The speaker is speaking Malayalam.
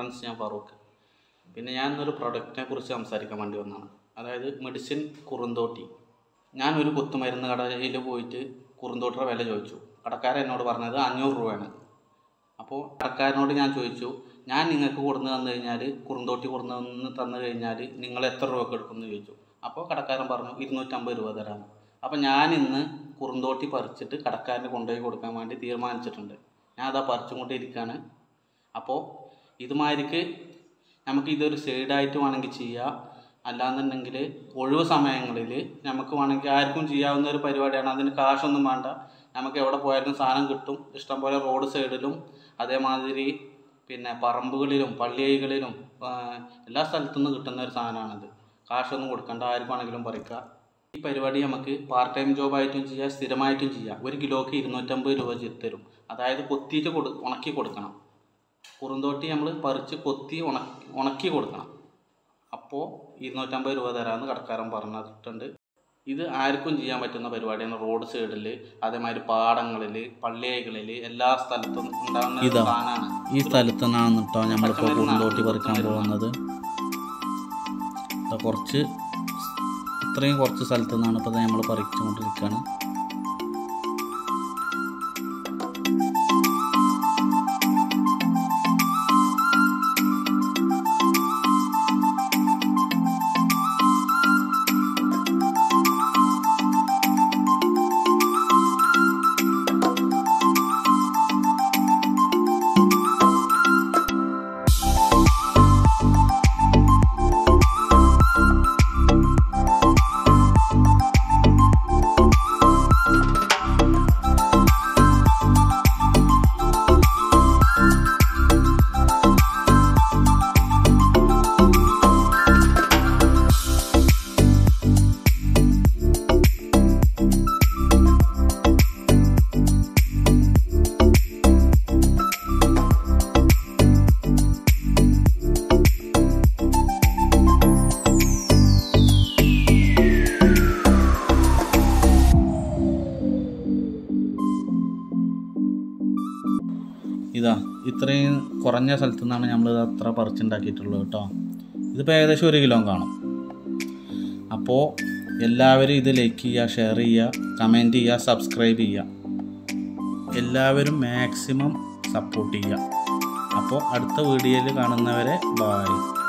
ഫ്രണ്ട്സ് ഞാൻ ഫറൂഖ് പിന്നെ ഞാൻ ഇന്നൊരു പ്രൊഡക്റ്റിനെ കുറിച്ച് സംസാരിക്കാൻ വേണ്ടി വന്നതാണ് അതായത് മെഡിസിൻ കുറുന്തോട്ടി ഞാൻ ഒരു കുത്തുമരുന്ന് കടയിൽ പോയിട്ട് കുറുന്തോട്ടിയുടെ വില ചോദിച്ചു കടക്കാരൻ എന്നോട് പറഞ്ഞത് അഞ്ഞൂറ് രൂപയാണ് അപ്പോൾ കടക്കാരനോട് ഞാൻ ചോദിച്ചു ഞാൻ നിങ്ങൾക്ക് കൊടുന്ന് തന്നു കഴിഞ്ഞാൽ കുറുന്തോട്ടി കൊടുന്ന് തന്ന് തന്നു കഴിഞ്ഞാൽ നിങ്ങൾ എത്ര രൂപക്ക് എടുക്കുമെന്ന് ചോദിച്ചു അപ്പോൾ കടക്കാരൻ പറഞ്ഞു ഇരുന്നൂറ്റമ്പത് രൂപ തരാമെന്ന് അപ്പോൾ ഞാൻ ഇന്ന് കുറുന്തോട്ടി പറിച്ചിട്ട് കടക്കാരന് കൊണ്ടുപോയി കൊടുക്കാൻ വേണ്ടി തീരുമാനിച്ചിട്ടുണ്ട് ഞാൻ അതാ പറിച്ചും കൊണ്ടിരിക്കുകയാണ് അപ്പോൾ ഇതുമാതിരിക്ക് നമുക്ക് ഇതൊരു സൈഡായിട്ട് വേണമെങ്കിൽ ചെയ്യാം അല്ലാന്നുണ്ടെങ്കിൽ ഒഴിവ് സമയങ്ങളിൽ നമുക്ക് വേണമെങ്കിൽ ആർക്കും ചെയ്യാവുന്ന ഒരു പരിപാടിയാണ് അതിന് കാശൊന്നും വേണ്ട നമുക്ക് എവിടെ പോയാലും സാധനം കിട്ടും ഇഷ്ടംപോലെ റോഡ് സൈഡിലും അതേമാതിരി പിന്നെ പറമ്പുകളിലും പള്ളികളിലും ആ, എല്ലാ സ്ഥലത്തു നിന്ന് കിട്ടുന്ന ഒരു സാധനമാണിത് കാശൊന്നും കൊടുക്കണ്ട ആർക്കും ആണെങ്കിലും പറിക്കാം ഈ പരിപാടി നമുക്ക് പാർട്ട് ടൈം ജോബായിട്ടും ചെയ്യാം സ്ഥിരമായിട്ടും ചെയ്യാം ഒരു കിലോക്ക് ഇരുന്നൂറ്റമ്പത് രൂപ ചെ- തരും അതായത് കൊത്തിയിട്ട് കൊടു ഉണക്കി കൊടുക്കണം കുറുന്തോട്ടി നമ്മൾ പറിച്ച് കൊത്തി ഉണക്കി ഉണക്കി കൊടുക്കണം അപ്പോൾ ഇരുന്നൂറ്റമ്പത് രൂപ തരാമെന്ന് കടക്കാരൻ പറഞ്ഞിട്ടുണ്ട് ഇത് ആർക്കും ചെയ്യാൻ പറ്റുന്ന പരിപാടിയാണ് റോഡ് സൈഡിൽ അതേമാതിരി പാടങ്ങളിൽ പള്ളികളിൽ എല്ലാ സ്ഥലത്തും ഉണ്ടാകുന്ന ഒരു ഇതാ. സാധനമാണ് ഈ സ്ഥലത്ത് നിന്നാണ് കേട്ടോ നമ്മളിപ്പോൾ കുറുന്തോട്ടി പറിക്കാൻ പോകുന്നത് ദാ കുറച്ച് ഇത്രയും കുറച്ച് സ്ഥലത്തു നിന്നാണ് ഇപ്പോൾ നമ്മൾ പറിച്ചുകൊണ്ടിരിക്കുകയാണ് ഇതാ ഇത്രയും കുറഞ്ഞ സ്ഥലത്തു നിന്നാണ് നമ്മൾ ഇത് അത്ര പറിച്ചുണ്ടാക്കിയിട്ടുള്ളത് കേട്ടോ ഇതിപ്പോൾ ഏകദേശം ഒരു കിലോ കാണും അപ്പോൾ എല്ലാവരും ഇത് ലൈക്ക് ചെയ്യുക ഷെയർ ചെയ്യുക കമൻറ്റ് ചെയ്യുക സബ്സ്ക്രൈബ് ചെയ്യുക എല്ലാവരും മാക്സിമം സപ്പോർട്ട് ചെയ്യുക അപ്പോൾ അടുത്ത വീഡിയോയിൽ കാണുന്നവരെ ബായ്